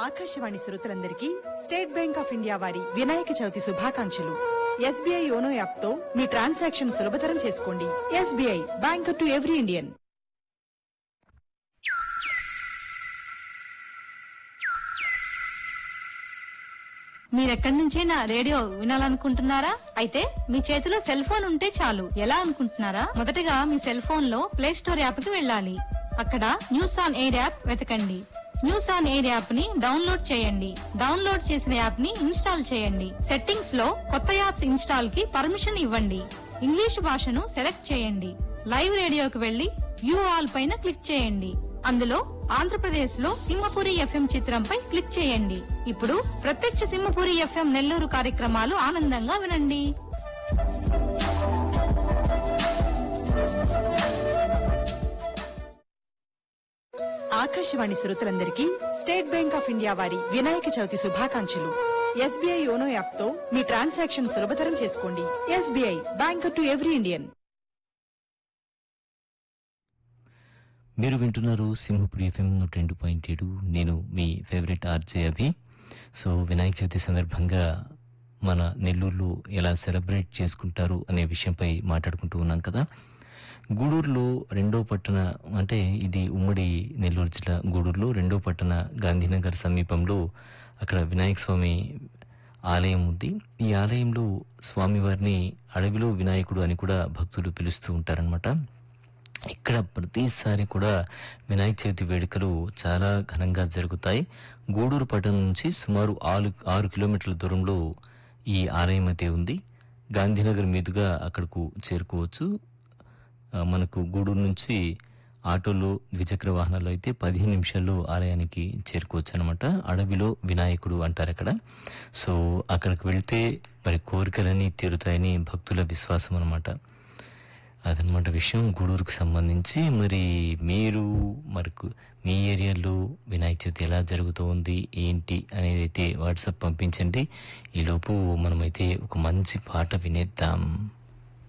ఆకాశవాణి శ్రోతలందరికీ state bank of India వారి వినాయక చవితి శుభాకాంక్షలు ఎస్బీఐ యోనో యాప్ తో మీ ట్రాన్సాక్షన్ సులభతరం చేసుకోండి SBI bank to every Indian మీరెక్కడి నుంచైనా రేడియో వినాలనుకుంటున్నారా అయితే మీ చేతిలో సెల్ ఫోన్ ఉంటే చాలు ఎలా అనుకుంటున్నారా మొదటగా మీ సెల్ ఫోన్ లో ప్లే స్టోర్ యాప్ కి వెళ్ళాలి అక్కడ న్యూస్ ఆన్ ఎయిర్ యాప్ వెతకండి న్యూస్ ఆన్ ఎయిర్ యాప్ ని డౌన్లోడ్ చేయండి డౌన్లోడ్ చేసిన యాప్ ని ఇన్స్టాల్ చేయండి సెట్టింగ్స్ లో కొత్త యాప్స్ ఇన్స్టాల్ కి పర్మిషన్ ఇవ్వండి ఇంగ్లీష్ భాషను సెలెక్ట్ చేయండి లైవ్ రేడియోకి వెళ్లి వ్యూ ఆల్ పైన క్లిక్ చేయండి అందులో ఆంధ్రప్రదేశ్ లో సింహపురి ఎఫ్ఎం చిత్రంపై క్లిక్ చేయండి ఇప్పుడు ప్రత్యక్ష సింహపురి ఎఫ్ఎం నెల్లూరు కార్యక్రమాలు ఆనందంగా వినండి ఆకాశవాణి శ్రోతలందరికీ స్టేట్ బ్యాంక్ ఆఫ్ ఇండియా వారి వినాయక చవితి శుభాకాంక్షలు ఎస్బీఐ యోనో యాప్ తో మీ ట్రాన్సాక్షన్ సులభతరం చేసుకోండి SBI bank to every Indian మీరు వింటున్నారు సింహపురి ఎఫ్ఎం నూట రెండు పాయింట్ ఏడు నేను మీ favourite RJ Abhi so Vinayaka Chavithi సందర్భంగా మన నెల్లూరులో ఎలా సెలబ్రేట్ చేసుకుంటారు అనే విషయంపై మాట్లాడుకుంటూ ఉన్నాం కదా గూడూరులో రెండో పట్టణ అంటే ఇది ఉమ్మడి నెల్లూరు జిల్లా గూడూరులో రెండో పట్టణ గాంధీనగర్ సమీపంలో అక్కడ వినాయక స్వామి ఆలయం ఉంది ఈ ఆలయంలో స్వామివారిని అడవిలో వినాయకుడు అని కూడా భక్తులు పిలుస్తూ ఉంటారనమాట ఇక్కడ ప్రతిసారి కూడా వినాయక చవితి వేడుకలు చాలా ఘనంగా జరుగుతాయి గూడూరు పట్టణం నుంచి సుమారు ఆరు ఆరు కిలోమీటర్ల దూరంలో ఈ ఆలయం అయితే ఉంది గాంధీనగర్ మీదుగా అక్కడకు చేరుకోవచ్చు ఆ, మనకు గూడూరు నుంచి ఆటోలో ద్విచక్ర వాహనాలు అయితే పదిహేను నిమిషాల్లో ఆలయానికి చేరుకోవచ్చు అనమాట అడవిలో వినాయకుడు అంటారు అక్కడ సో అక్కడికి వెళ్తే మరి కోరికలన్నీ తీరుతాయని భక్తుల విశ్వాసం అనమాట అదనమాట విషయం గూడూరుకు సంబంధించి మరి మీరు మరి మీ ఏరియాలో వినాయక చవితి ఎలా జరుగుతోంది ఏంటి అనేది అయితే వాట్సాప్ పంపించండి ఈలోపు మనమైతే ఒక మంచి పాట వినేద్దాం